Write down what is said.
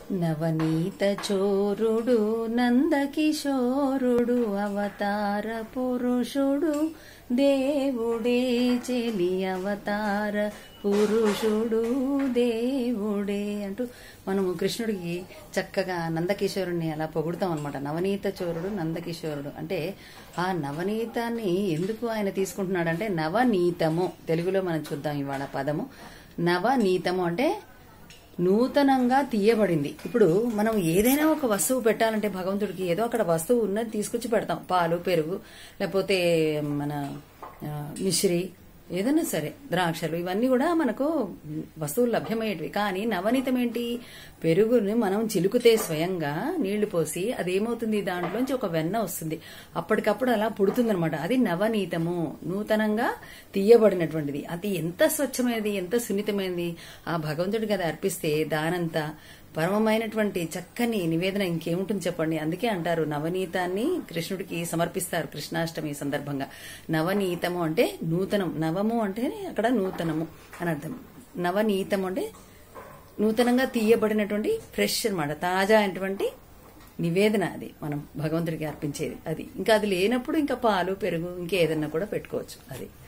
నవనీత చోరుడు నందకిశోరుడు అవతార పురుషుడు దేవుడే చెలి అవతార పురుషుడు దేవుడే అంటూ మనము కృష్ణుడికి చక్కగా నందకిశోరుణ్ణి అలా పొగుడుతాం అనమాట నవనీత చోరుడు నందకిశోరుడు అంటే ఆ నవనీతాన్ని ఎందుకు ఆయన తీసుకుంటున్నాడంటే నవనీతము తెలుగులో మనం చూద్దాం ఇవాళ పదము నవనీతము అంటే నూతనంగా తీయబడింది ఇప్పుడు మనం ఏదైనా ఒక వస్తువు పెట్టాలంటే భగవంతుడికి ఏదో అక్కడ వస్తువు ఉన్నది తీసుకొచ్చి పెడతాం పాలు పెరుగు లేకపోతే మన ఆ, మిశ్రి ఏదైనా సరే ద్రాక్షలు ఇవన్నీ కూడా మనకు వస్తువులు లభ్యమయ్యేటివి కానీ నవనీతం ఏంటి పెరుగుని మనం చిలుకుతే స్వయంగా నీళ్లు పోసి అదేమవుతుంది దాంట్లోంచి ఒక వెన్న వస్తుంది అప్పటికప్పుడు అలా పుడుతుందనమాట అది నవనీతము నూతనంగా తీయబడినటువంటిది అది ఎంత స్వచ్ఛమైనది ఎంత సున్నితమైనది ఆ భగవంతుడికి అది అర్పిస్తే దానంతా పరమమైనటువంటి చక్కని నివేదన ఇంకేముంటుంది చెప్పండి అందుకే అంటారు నవనీతాన్ని కృష్ణుడికి సమర్పిస్తారు కృష్ణాష్టమి సందర్భంగా నవనీతము అంటే నూతనం నవము అంటే అక్కడ నూతనము అని అర్థం నవనీతము అంటే నూతనంగా తీయబడినటువంటి ఫ్రెష్ అన్నమాట తాజా అయినటువంటి నివేదన అది మనం భగవంతుడికి అర్పించేది అది ఇంకా అది లేనప్పుడు ఇంకా పాలు పెరుగు ఇంకేదన్నా కూడా పెట్టుకోవచ్చు అది